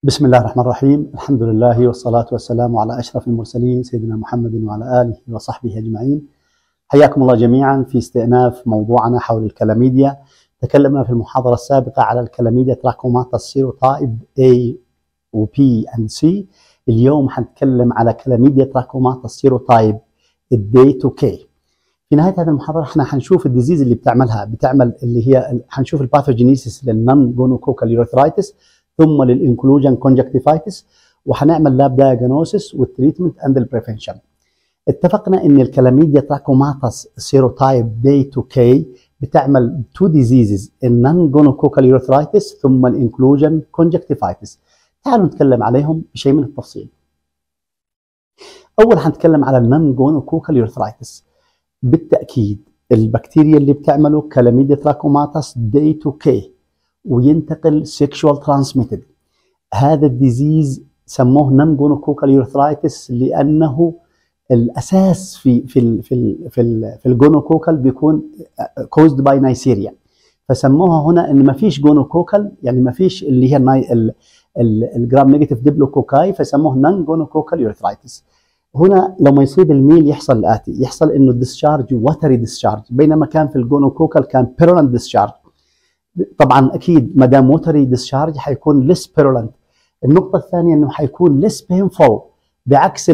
بسم الله الرحمن الرحيم الحمد لله والصلاة والسلام على أشرف المرسلين سيدنا محمد وعلى آله وصحبه أجمعين حياكم الله جميعا في استئناف موضوعنا حول الكلاميديا تكلمنا في المحاضرة السابقة على الكلاميديا تراكوماتا السيروتايب A و B and C اليوم حنتكلم على كلاميديا تراكوماتا السيروتايب الدي تو كي في نهايه هذه المحاضره احنا حنشوف الديزيز اللي بتعملها بتعمل اللي هي حنشوف الباثوجينيسيس للنون جونوكوكال يوريثرايتس ثم للانكلوجن كونجكتيفايتس وحنعمل لاب دايجنوسيس والتريتمنت اند البريفنشن اتفقنا ان الكلاميديا تراكوماتس سيروتايب دي تو كي بتعمل تو ديزيزز النون جونوكوكال يوريثرايتس ثم الانكلوجن كونجكتيفايتس تعالوا نتكلم عليهم بشيء من التفصيل اول حنتكلم على النون جونوكوكال يوريثرايتس بالتاكيد البكتيريا اللي بتعمله كلاميديا تراكوماتس دي تو كي وينتقل سيكشوال ترانسميتد هذا الديزيز سموه نون جونوكوكال يوريثرايتس لانه الاساس في في ال في ال في, ال في الجونوكوكال بيكون كوزد باي نايسيريا فسموها هنا ان ما فيش جونوكوكال يعني ما فيش اللي هي الجرام نيجاتيف ديبلوكوكاي فسموه نون جونوكوكال يوريثرايتس هنا لما يصيب الميل يحصل الاتي يحصل انه الديسشارج وتري ديسشارج بينما كان في الجونوكوكال كان بيرولنت ديسشارج طبعا اكيد ما دام وتري ديسشارج حيكون ليس بيرولنت النقطه الثانيه انه حيكون ليس بينفول بعكس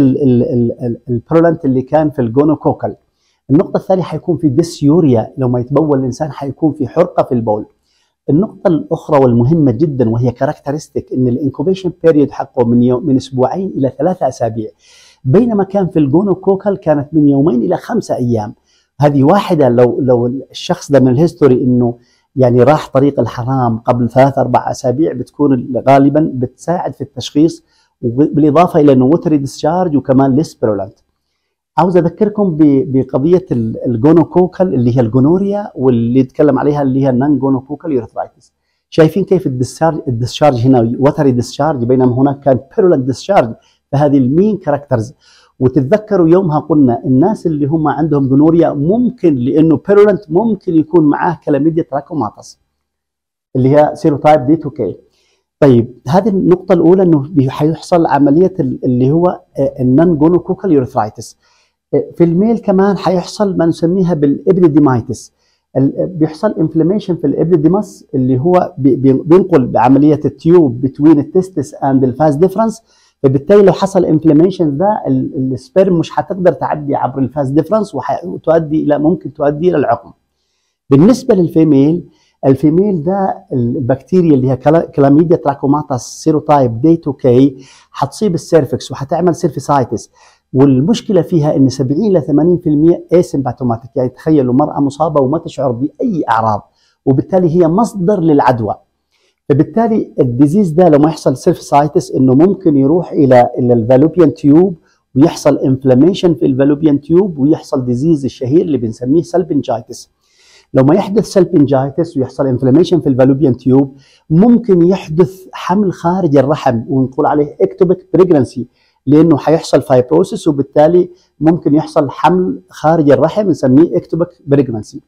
البيرولنت اللي كان في الجونوكوكال النقطه الثانيه حيكون في ديسيوريا لو ما يتبول الانسان حيكون في حرقه في البول النقطة الأخرى والمهمة جدا وهي كاركترستيك إن الانكوبيشن بيريود حقه من يوم من أسبوعين إلى ثلاثة أسابيع بينما كان في الجونوكوكال كانت من يومين الى خمسة ايام هذه واحده لو لو الشخص ده من الهيستوري انه يعني راح طريق الحرام قبل ثلاث اربع اسابيع بتكون غالبا بتساعد في التشخيص بالاضافه الى انه وتري ديسشارج وكمان ليس بيرولنت عاوز اذكركم بقضيه الجونوكوكال اللي هي الجونوريا واللي يتكلم عليها اللي هي النون جونوكوكال يوريثرايتس شايفين كيف الديسشارج الديسشارج هنا وتري ديسشارج بينما هناك كان بيرولنت ديسشارج فهذه المين كاركترز وتتذكروا يومها قلنا الناس اللي هم عندهم جنوريا ممكن لانه بيرولنت ممكن يكون معاه كلاميديا تراكوماتس اللي هي سيروتايب دي 2 كي طيب هذه النقطة الأولى إنه حيحصل عملية اللي هو النون جونوكوكال يوريثرايتس في الميل كمان حيحصل ما نسميها بالإبريديمايتس بيحصل انفلاميشن في الابريديماس اللي هو بينقل بعملية التيوب بتوين التستس اند الفاز ديفرنس فبالتالي لو حصل انفلاميشن ده السبيرم مش هتقدر تعدي عبر الفاز ديفرنس وتؤدي الى ممكن تؤدي الى العقم. بالنسبه للفيميل الفيميل ده البكتيريا اللي هي كلاميديا تراكوماتاس سيروتايب دي 2 كي هتصيب السيرفكس وهتعمل سيرفيسايتس والمشكله فيها ان 70 الى 80% اسيمباتوماتيك يعني تخيلوا مراه مصابه وما تشعر باي اعراض وبالتالي هي مصدر للعدوى. فبالتالي الديزيز ده لما يحصل سيرفسايتس انه ممكن يروح الى الى الفالوبيان تيوب ويحصل انفلاميشن في الفالوبيان تيوب ويحصل ديزيز الشهير اللي بنسميه سلبنجايتس لما يحدث سلبنجايتس ويحصل انفلاميشن في الفالوبيان تيوب ممكن يحدث حمل خارج الرحم ونقول عليه اكتوبيك بريجنسي لانه حيحصل فايبروسيس وبالتالي ممكن يحصل حمل خارج الرحم نسميه اكتوبيك بريجنسي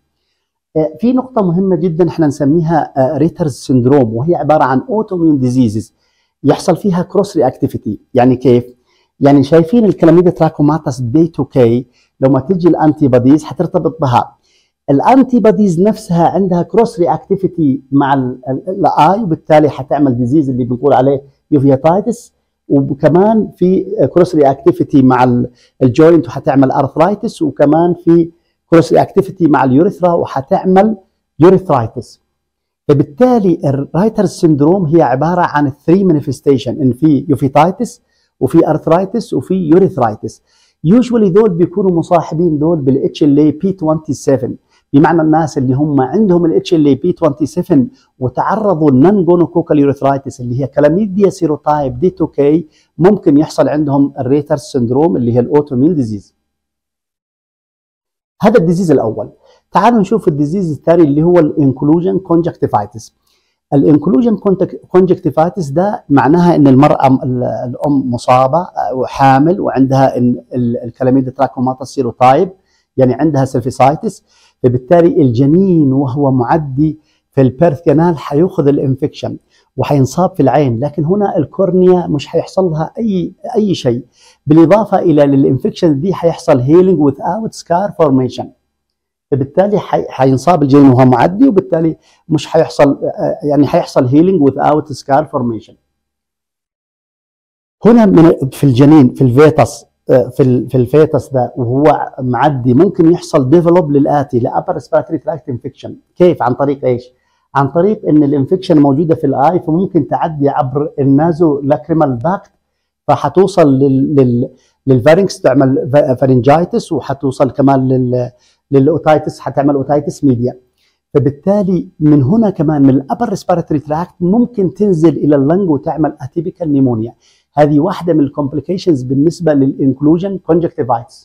في نقطة مهمة جدا احنا نسميها ريترز سيندروم وهي عبارة عن اوتوميون ديزيزز يحصل فيها كروس رياكتيفيتي يعني كيف؟ يعني شايفين الكلاميديا تراكوماتس دي 2 كي لما تجي الانتي بوديز حترتبط بها الانتي بوديز نفسها عندها كروس رياكتيفيتي مع الاي وبالتالي حتعمل ديزيز اللي بنقول عليه يوفيتايتس وكمان في كروس رياكتيفيتي مع الجوينت وحتعمل ارثرايتس وكمان في كروس اكتيفيتي مع اليوريثرا وحتعمل يوريثرايتس فبالتالي الرايترز سيندروم هي عباره عن 3 مانيفستيشن ان في يوفيتايتس وفي ارثرايتس وفي يوريثرايتس يوجوالي دول بيكونوا مصاحبين دول بالاتش ال اي بي 27 بمعنى الناس اللي هم عندهم الاتش ال اي بي 27 وتعرضوا لنون جونوكوكال يوريثرايتس اللي هي كلاميديا سيروتايب دي 2 كي ممكن يحصل عندهم الريترز سيندروم اللي هي الاوتومين ديزيز هذا الديزيز الاول تعالوا نشوف الديزيز الثاني اللي هو الانكلوجن كونجكتيفايتس الانكلوجن كونجكتيفايتس ده معناها ان المراه الام مصابه وحامل وعندها الكلاميديا تراكوماتا سيروتايب يعني عندها سيرفيسايتس فبالتالي الجنين وهو معدي في البيرث كانال حياخذ الانفكشن وحينصاب في العين لكن هنا الكورنيا مش حيحصل لها اي اي شيء بالاضافه الى للانفكشن دي حيحصل هيلينج without سكار فورميشن فبالتالي حينصاب الجنين وهو معدي وبالتالي مش حيحصل يعني حيحصل هيلينج without سكار فورميشن هنا من في الجنين في الفيتس في في الفيتس ده وهو معدي ممكن يحصل ديفلوب للاتي لابر ريسبيراتوري تراكت انفكشن كيف عن طريق ايش؟ عن طريق ان الانفكشن موجوده في الاي فممكن تعدي عبر النازو لاكريمال باكت فحتوصل لل للفارنكس تعمل فارنجايتس وحتوصل كمان لل للاوتايتس حتعمل اوتايتس ميديا فبالتالي من هنا كمان من الابر ريسبيراتوري تراكت ممكن تنزل الى اللنج وتعمل اتيبيكال نيمونيا هذه واحده من الكومبليكيشنز بالنسبه للانكلوجن كونجكتيفايتس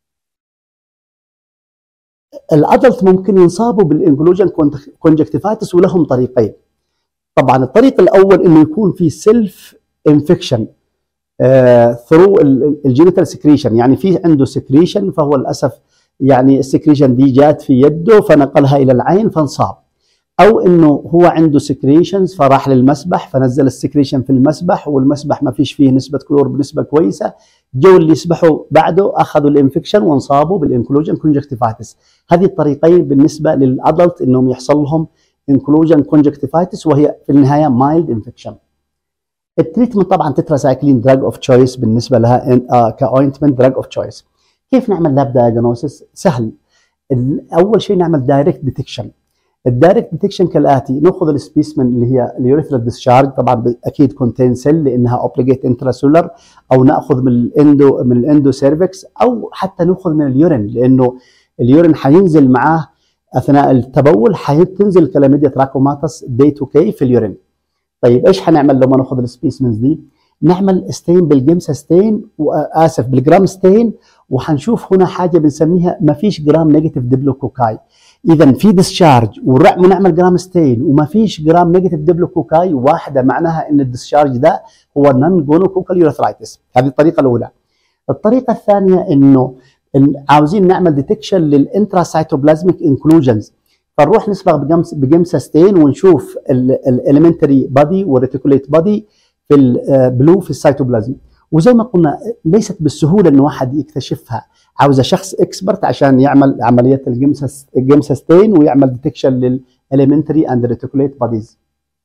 الادلت ممكن ينصابوا بالانكلوجن كونجكتيفايتس ولهم طريقين طبعا الطريق الاول انه يكون في سيلف انفكشن ثرو الجينيتال سكريشن يعني في عنده سكريشن فهو للاسف يعني السكريشن دي جات في يده فنقلها الى العين فانصاب او انه هو عنده سكريشنز فراح للمسبح فنزل السكريشن في المسبح والمسبح ما فيش فيه نسبه كلور بنسبه كويسه جو اللي يسبحوا بعده اخذوا الانفكشن وانصابوا بالانكلوجن كونجكتيفايتس هذه الطريقين بالنسبه للادلت انهم يحصل لهم انكلوجن كونجكتيفايتس وهي في النهايه مايلد انفكشن التريتمنت طبعا تتراسايكلين دراج اوف تشويس بالنسبه لها آه كاوينتمنت دراج اوف تشويس كيف نعمل لاب دايجنوسيس سهل اول شيء نعمل دايركت ديتكشن الدايركت ديتكشن كالاتي ناخذ السبيسمن اللي هي اليوريثرال ديسشارج طبعا اكيد كونتين سيل لانها اوبليجيت انتراسولر او ناخذ من الاندو من الاندو سيرفكس او حتى ناخذ من اليورين لانه اليورين حينزل معاه اثناء التبول حتنزل كلاميديا تراكوماتس دي تو كي في اليورين طيب ايش حنعمل لما ناخذ السبيسمنز دي؟ نعمل ستين بالجيمسا ستين واسف بالجرام ستين وحنشوف هنا حاجه بنسميها ما فيش جرام نيجاتيف ديبلوكوكاي اذا في ديسشارج ونعمل جرام ستين وما فيش جرام نيجاتيف ديبلوكوكاي واحده معناها ان الديسشارج ده هو نون جونوكوكال يوريثرايتس هذه الطريقه الاولى الطريقه الثانيه انه عاوزين نعمل ديتكشن للانتراسيتوبلازميك انكلوجنز فنروح نسبغ بجمسة ستين ونشوف الاليمنتري بادي والريتيكوليت بادي في البلو في السيتوبلازم وزي ما قلنا ليست بالسهوله ان واحد يكتشفها عاوزه شخص اكسبرت عشان يعمل عمليه الجيمسا ستين ويعمل ديتكشن للاليمنتري اند ريتيكوليت باديز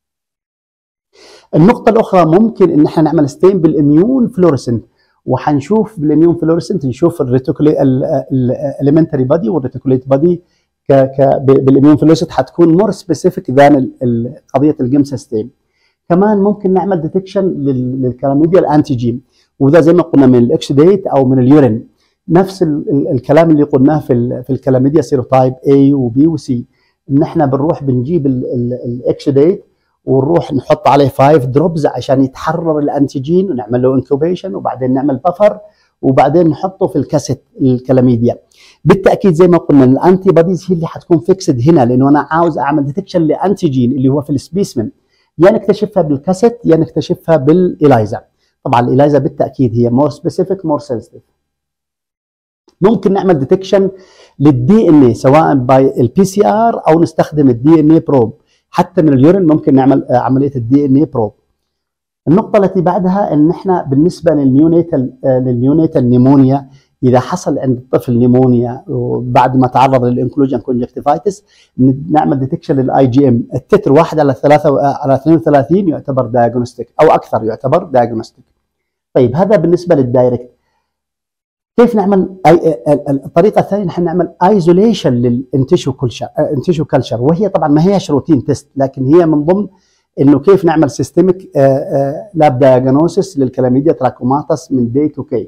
النقطه الاخرى ممكن ان احنا نعمل ستين بالاميون فلورسنت وحنشوف بالاميون فلورسنت نشوف الريتيكوليت الاليمنتري بادي والريتيكوليت بادي ك ك بالاميون فلورسنت حتكون مور سبيسيفيك ذان قضيه الجيمسا ستين كمان ممكن نعمل ديتكشن للكلاميديا الانتيجين وده زي ما قلنا من الاكس ديت او من اليورين نفس ال الكلام اللي قلناه في في الكلاميديا سيروتايب A وبي وسي ان احنا بنروح بنجيب الاكس ديت ونروح نحط عليه 5 دروبز عشان يتحرر الانتيجين ونعمل له انكوبيشن وبعدين نعمل بفر وبعدين نحطه في الكاسيت الكلاميديا بالتاكيد زي ما قلنا الانتي بوديز هي اللي حتكون فيكسد هنا لانه انا عاوز اعمل ديتكشن لانتيجين اللي هو في السبيسمن يا نكتشفها بالكاسيت يا نكتشفها بالالايزا طبعا الالايزا بالتاكيد هي مور سبيسيفيك مور سنسيتيف ممكن نعمل ديتكشن للدي ان اي سواء باي البي سي ار او نستخدم الدي ان اي بروب حتى من اليورين ممكن نعمل عمليه الدي ان اي بروب النقطه التي بعدها ان احنا بالنسبه للنيونيتال للنيونيتال نيمونيا اذا حصل عند الطفل نيمونيا وبعد ما تعرض للانكلوجن كونجكتيفايتس نعمل ديتكشن للاي جي ام التتر واحد على ثلاثة على 32 يعتبر دايجنوستيك او اكثر يعتبر دايجنوستيك طيب هذا بالنسبه للدايركت كيف نعمل الطريقه الثانيه نحن نعمل ايزوليشن للانتشو كلشر انتشو كلشر وهي طبعا ما هيش روتين تيست لكن هي من ضمن انه كيف نعمل سيستميك لاب دايجنوسيس للكلاميديا تراكوماتس من دي تو كي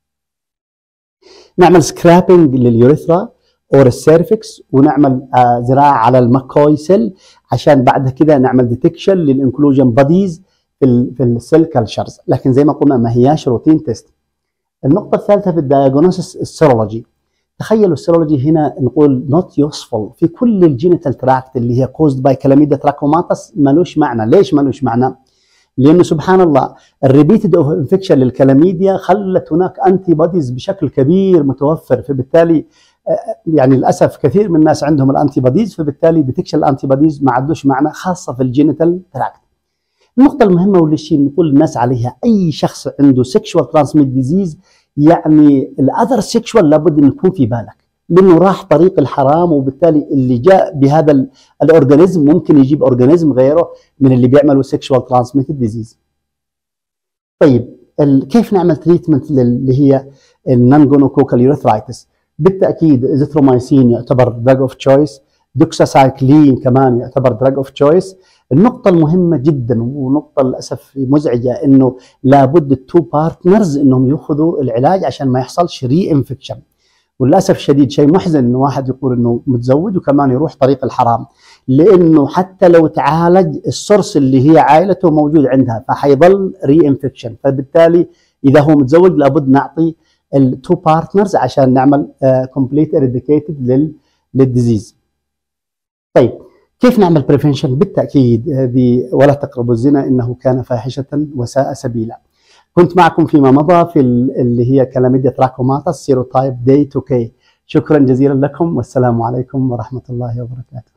نعمل سكرابنج لليوريثرا اور السيرفكس ونعمل زراعه على الماكوي سيل عشان بعد كده نعمل ديتكشن للانكلوجن بوديز في في السيل كلشرز لكن زي ما قلنا ما هياش روتين تيست النقطه الثالثه في الدايجنوسيس السيرولوجي تخيلوا السيرولوجي هنا نقول نوت يوسفول في كل الجينيتال تراكت اللي هي كوزد باي كلاميدا تراكوماتس ملوش معنى ليش ملوش معنى لانه سبحان الله الريبيتد اوف انفكشن للكلاميديا خلت هناك انتي بوديز بشكل كبير متوفر فبالتالي يعني للاسف كثير من الناس عندهم الانتي بوديز فبالتالي ديتكشن الانتي بوديز ما عندوش معنى خاصه في الجينيتال تراكت النقطة المهمة واللي شيء نقول للناس عليها أي شخص عنده سيكشوال ترانسميت ديزيز يعني الاذر سيكشوال لابد أن يكون في بالك لانه راح طريق الحرام وبالتالي اللي جاء بهذا الاورجانيزم ممكن يجيب اورجانيزم غيره من اللي بيعملوا سيكشوال ترانسميتد ديزيز. طيب كيف نعمل تريتمنت اللي هي النون جونوكوكال يوريثرايتس؟ بالتاكيد ازيثرومايسين يعتبر دراج اوف تشويس، دوكساسايكلين كمان يعتبر دراج اوف تشويس. النقطة المهمة جدا ونقطة للأسف مزعجة إنه لابد التو بارتنرز إنهم يأخذوا العلاج عشان ما يحصلش ري انفكشن. وللاسف الشديد شيء محزن انه واحد يقول انه متزوج وكمان يروح طريق الحرام لانه حتى لو تعالج السورس اللي هي عائلته موجود عندها فحيظل ري انفكشن فبالتالي اذا هو متزوج لابد نعطي التو بارتنرز عشان نعمل كومبليت اريديكيتد للديزيز. طيب كيف نعمل بريفنشن؟ بالتاكيد هذه ولا تقربوا الزنا انه كان فاحشه وساء سبيلا. كنت معكم فيما مضى في اللي هي كلاميديا تراكوماتا سيروتايب دي تو كي شكرا جزيلا لكم والسلام عليكم ورحمه الله وبركاته